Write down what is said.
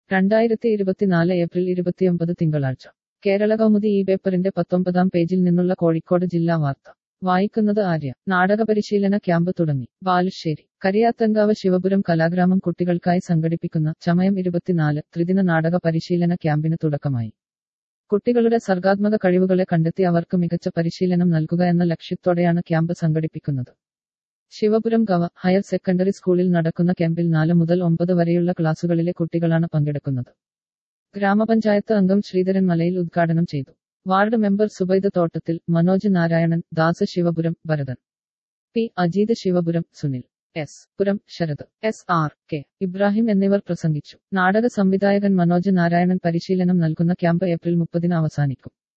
രണ്ടായിരത്തി ഇരുപത്തിനാല് ഏപ്രിൽ ഇരുപത്തിയൊമ്പത് തിങ്കളാഴ്ച കേരള കൗമുദി ഈ പേപ്പറിന്റെ പത്തൊമ്പതാം പേജിൽ നിന്നുള്ള കോഴിക്കോട് ജില്ലാ വാർത്ത വായിക്കുന്നത് ആര്യ നാടക പരിശീലന ക്യാമ്പ് തുടങ്ങി ബാലുശ്ശേരി കരിയാത്തൻകാവ് ശിവപുരം കലാഗ്രാമം കുട്ടികൾക്കായി സംഘടിപ്പിക്കുന്ന ചമയം ഇരുപത്തിനാല് ത്രിദിന നാടക പരിശീലന ക്യാമ്പിന് തുടക്കമായി കുട്ടികളുടെ സർഗാത്മക കഴിവുകളെ കണ്ടെത്തി അവർക്ക് മികച്ച പരിശീലനം നൽകുക എന്ന ലക്ഷ്യത്തോടെയാണ് ക്യാമ്പ് സംഘടിപ്പിക്കുന്നത് ശിവപുരം ഗവ ഹയർ സെക്കൻഡറി സ്കൂളിൽ നടക്കുന്ന ക്യാമ്പിൽ നാല് മുതൽ ഒമ്പത് വരെയുള്ള ക്ലാസുകളിലെ കുട്ടികളാണ് പങ്കെടുക്കുന്നത് ഗ്രാമപഞ്ചായത്ത് അംഗം ശ്രീധരൻ മലയിൽ ഉദ്ഘാടനം ചെയ്തു ward member Subaid Thottathil Manoj Narayanan Das Sivapuram Bharathan P Ajeeth Sivapuram Sunil S Puram Sarath S R K Ibrahim എന്നിവർ പ്രസംഗിച്ചു നാടക സംവിധായകൻ മനോജ് നാരായണൻ പരിശീലനം നൽകുന്ന ക്യാമ്പ് ഏപ്രിൽ മുപ്പതിന് അവസാനിക്കും